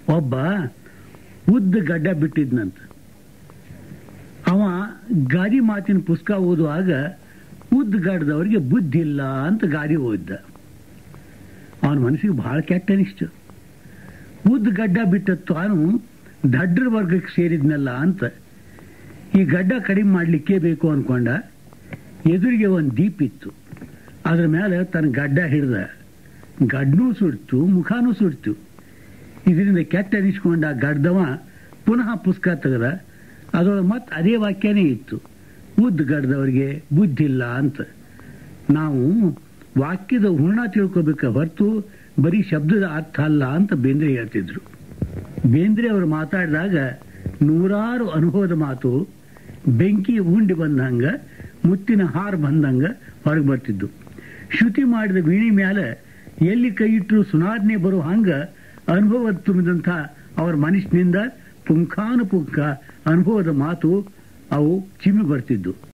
ಒಬ್ಬ ಉದ್ದ ಗಡ್ಡ ಬಿಟ್ಟಿದ್ನಂತ ಅವ ಗಾದಿ ಮಾತಿನ ಪುಸ್ತಕ ಓದುವಾಗ ಉದ್ದ ಗಡ್ಡದವ್ರಿಗೆ ಬುದ್ಧಿ ಇಲ್ಲ ಅಂತ ಗಾದಿ ಓದಿದ್ದ ಅವನ ಮನಸ್ಸಿಗೆ ಬಹಳ ಕೆಟ್ಟ ಅನಿಸ್ತು ಉದ್ದ ಗಡ್ಡ ಬಿಟ್ಟ ತಾನು ದಡ್ಡರ ವರ್ಗಕ್ಕೆ ಸೇರಿದ್ನಲ್ಲ ಅಂತ ಈ ಗಡ್ಡ ಕಡಿಮೆ ಮಾಡಲಿಕ್ಕೆ ಬೇಕು ಅನ್ಕೊಂಡ ಎದುರಿಗೆ ಒಂದು ದೀಪ ಇತ್ತು ಅದ್ರ ಮೇಲೆ ತನ್ನ ಗಡ್ಡ ಹಿಡ್ದ ಗಡ್ಡನೂ ಸುಡ್ತು ಮುಖನೂ ಸುಡ್ತು ಇದರಿಂದ ಕೆಟ್ಟ ಅನಿಸ್ಕೊಂಡ ಆ ಗಡ್ದವ ಪುನಃ ಪುಸ್ತಕ ತೆಗೆದ ಅದರೊಳಗೆ ಮತ್ತೆ ಅದೇ ವಾಕ್ಯನೇ ಇತ್ತು ಉದ್ದ ಗಡ್ದವರಿಗೆ ಬುದ್ಧಿ ಇಲ್ಲ ಅಂತ ನಾವು ವಾಕ್ಯದ ಹೂರ್ಣ ತಿಳ್ಕೊಬೇಕ ಹೊರತು ಬರೀ ಶಬ್ದದ ಅರ್ಥ ಅಲ್ಲ ಅಂತ ಬೇಂದ್ರೆ ಹೇಳ್ತಿದ್ರು ಬೇಂದ್ರೆ ಅವರು ಮಾತಾಡಿದಾಗ ನೂರಾರು ಅನುಭವದ ಮಾತು ಬೆಂಕಿ ಉಂಡಿ ಬಂದಂಗ ಮುತ್ತಿನ ಹಾರ ಬಂದಂಗ ಹೊರಗೆ ಬರ್ತಿದ್ದು ಶ್ರುತಿ ಮಾಡಿದ ವೀಣಿ ಮ್ಯಾಲ ಎಲ್ಲಿ ಕೈ ಇಟ್ಟರು ಸುನಾದನೆ ಬರೋ ಹಂಗ ಅನುಭವ ತುಂಬಿದಂಥ ಅವರ ಮನಸ್ಸಿನಿಂದ ಪುಂಖಾನುಪುಂಖ ಅನುಭವದ ಮಾತು ಅವು ಚಿಮ್ಮಿ ಬರ್ತಿದ್ದು